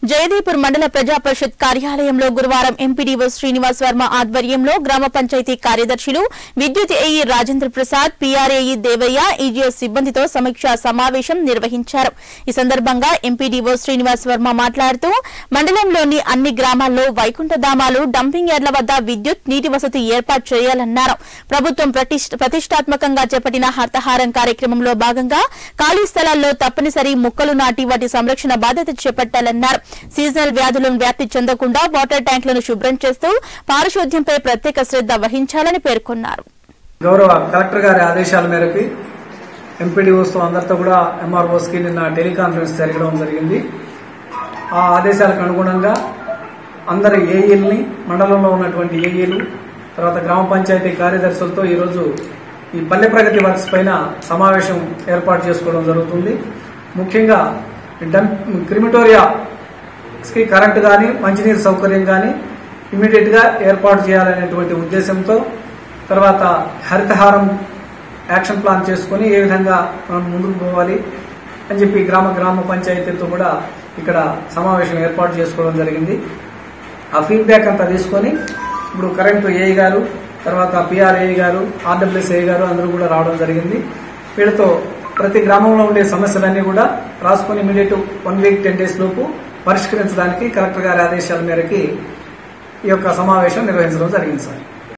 జయదేపూర్ మండల ప్రజా పరిషత్ కార్యాలయంలో గురువారం ఎంపీడీఓ శ్రీనివాస్ వర్మ ఆధ్వర్యంలో గ్రామ పంచాయతీ కార్యదర్శులు విద్యుత్ AE Rajendra Prasad PR AE Devaiah EGS సిబ్బందితో సమీక్షా సమావేశం నిర్వహించారు ఈ సందర్భంగా ఎంపీడీఓ శ్రీనివాస్ వర్మ మాట్లాడుతూ మండలంలోని అన్ని గ్రామాల్లో వైకుంఠధామాలు డంపింగ్ యార్డ్ల వద్ద విద్యుత్ నీటి వసతి ఏర్పాటు చేయాలన్నారు ప్రభుత్వం ప్రతిష్ట- ప్రతిష్టాత్మకంగా చేపట్టిన హర్తహారం కార్యక్రమంలో భాగంగా ఖాళీ స్థలాల్లో తప్పనిసరి మొక్కలు నాటి వాటి సంరక్షణ బాధ్యత చేపట్టాలన్నారు సీజనల్ వ్యాధులను వ్యాప్తి చెందకుండా వాటర్ ట్యాంకులను శుభ్రం చేస్తూ పారిశుద్ధ్యంపై ప్రత్యేక శ్రద్ధ వహించాలని పేర్కొన్నారు గౌరవ కలెక్టర్ గారి ఆదేశాల మేరకు ఎంపీడీఓస్ అందరితో కూడా ఎంఆర్ఓస్ కి నిన్న టెలికాన్ఫరెన్స్ జరగడం జరిగింది ఆ ఆదేశాలకు అనుగుణంగా అందరి ఏఈల్ని మండలంలో ఉన్నటువంటి ఏఈలు తర్వాత గ్రామ పంచాయతీ కార్యదర్శులతో ఈరోజు ఈ పల్లె ప్రగతి వర్క్స్ పైన సమావేశం ఏర్పాటు చేసుకోవడం జరుగుతుంది ముఖ్యంగా డంప్ క్రిమిటోరియా కి కరెంట్ కానీ మంచినీరు సౌకర్యం కానీ ఇమీడియట్ గా ఏర్పాటు చేయాలనేటువంటి ఉద్దేశంతో తర్వాత హరితహారం యాక్షన్ ప్లాన్ చేసుకుని ఏ విధంగా మనం ముందుకు పోవాలి అని చెప్పి గ్రామ గ్రామ పంచాయతీలతో కూడా ఇక్కడ సమావేశం ఏర్పాటు చేసుకోవడం జరిగింది ఆ ఫీడ్బ్యాక్ అంతా తీసుకొని ఇప్పుడు కరెంటు ఏఐ గారు తర్వాత పిఆర్ఏ గారు ఆర్డబ్ల్యూఎస్ఏ గారు అందరూ కూడా రావడం జరిగింది వీళ్ళతో ప్రతి గ్రామంలో ఉండే సమస్యలన్నీ కూడా రాసుకొని immediate one week ten days లోపు పరిష్కరించడానికి కలెక్టర్ గారి ఆదేశాల మేరకి ఈ యొక్క సమావేశం నిర్వహించడం జరిగింది సార్